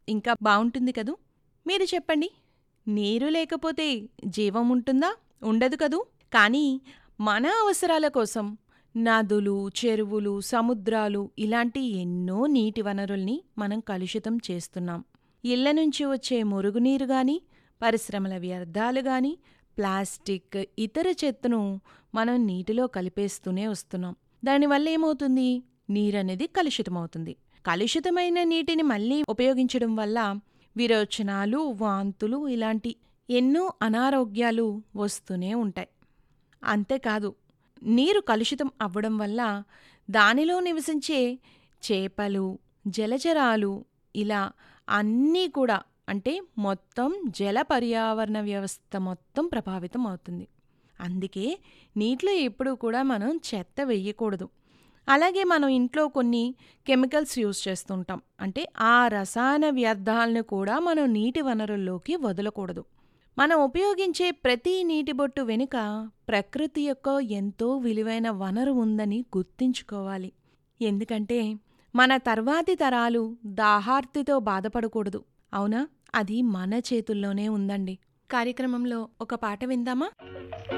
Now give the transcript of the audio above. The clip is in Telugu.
ఇంకా బావుంటుంది కదూ మీరు చెప్పండి నీరు లేకపోతే జీవం ఉంటుందా ఉండదు కదూ కానీ మన అవసరాల కోసం నదులు చెరువులు సముద్రాలు ఇలాంటి ఎన్నో నీటి వనరుల్ని మనం కలుషితం చేస్తున్నాం ఇళ్ల నుంచి వచ్చే మురుగునీరు గాని పరిశ్రమల వ్యర్థాలు గాని ప్లాస్టిక్ ఇతర చెత్తను మనం నీటిలో కలిపేస్తూనే వస్తున్నాం దానివల్ల ఏమవుతుంది నీరనేది కలుషితమవుతుంది కలుషితమైన నీటిని మళ్ళీ ఉపయోగించడం వల్ల విరోచనాలు వాంతులు ఇలాంటి ఎన్నో అనారోగ్యాలు వస్తూనే ఉంటాయి అంతేకాదు నీరు కలుషితం అవ్వడం వల్ల దానిలో నివసించే చేపలు జలచరాలు ఇలా అన్నీ కూడా అంటే మొత్తం జల పర్యావరణ వ్యవస్థ మొత్తం ప్రభావితం అవుతుంది అందుకే నీటిలో ఎప్పుడూ కూడా మనం చెత్త వెయ్యకూడదు అలాగే మనం ఇంట్లో కొన్ని కెమికల్స్ యూజ్ చేస్తుంటాం అంటే ఆ రసాయన వ్యర్థాలను కూడా మనం నీటి వనరుల్లోకి వదలకూడదు మనం ఉపయోగించే ప్రతి నీటి బొట్టు వెనుక ప్రకృతి యొక్క ఎంతో విలువైన వనరు ఉందని గుర్తించుకోవాలి ఎందుకంటే మన తర్వాతి తరాలు దాహార్తితో బాధపడకూడదు అవునా అది మన చేతుల్లోనే ఉందండి కార్యక్రమంలో ఒక పాట విందామా